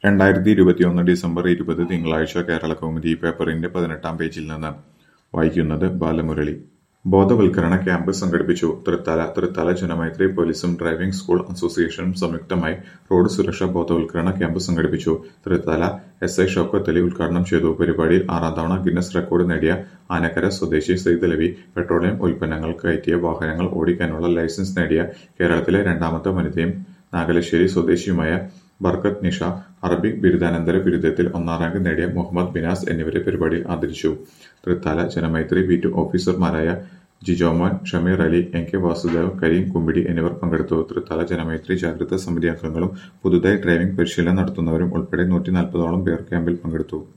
രണ്ടായിരത്തി ഇരുപത്തിയൊന്ന് ഡിസംബർ ഇരുപത് തിങ്കളാഴ്ച കേരളകൗമുദി പേപ്പറിന്റെ പതിനെട്ടാം പേജിൽ നിന്ന് വായിക്കുന്നത് ബാലമുരളി ബോധവൽക്കരണ ക്യാമ്പ് സംഘടിപ്പിച്ചു തൃത്താല തൃത്താല ജനമൈത്രി പോലീസും ഡ്രൈവിംഗ് സ്കൂൾ അസോസിയേഷനും സംയുക്തമായി റോഡ് സുരക്ഷാ ബോധവൽക്കരണ ക്യാമ്പ് സംഘടിപ്പിച്ചു തൃത്താല എസ് ഐ ഷൌക്കത്ത് അലി ഉദ്ഘാടനം ചെയ്തു പരിപാടിയിൽ ആറാം തവണ ഗിന്നസ് റെക്കോർഡ് നേടിയ ആനക്കര സ്വദേശി സൈദലവി പെട്രോളിയം ഉൽപ്പന്നങ്ങൾ കയറ്റിയ വാഹനങ്ങൾ ഓടിക്കാനുള്ള ലൈസൻസ് നേടിയ കേരളത്തിലെ രണ്ടാമത്തെ വനിതയും നാഗലശ്ശേരി സ്വദേശിയുമായ ബർക്കത്ത് നിഷ അറബിക് ബിരുദാനന്തര ബിരുദത്തിൽ ഒന്നാം റാങ്ക് നേടിയ മുഹമ്മദ് ബിനാസ് എന്നിവരെ പരിപാടിയിൽ ആദരിച്ചു തൃത്താല ജനമൈത്രി ബി ടു ഓഫീസർമാരായ ജിജോമോൻ ഷമീർ അലി എൻ കെ വാസുദേവ് കരീം കുമ്പിടി എന്നിവർ പങ്കെടുത്തു തൃത്താല ജനമൈത്രി ജാഗ്രതാ സമിതി അംഗങ്ങളും പുതുതായി ഡ്രൈവിംഗ് പരിശീലനം നടത്തുന്നവരും ഉൾപ്പെടെ നൂറ്റി നാൽപ്പതോളം പേർ ക്യാമ്പിൽ പങ്കെടുത്തു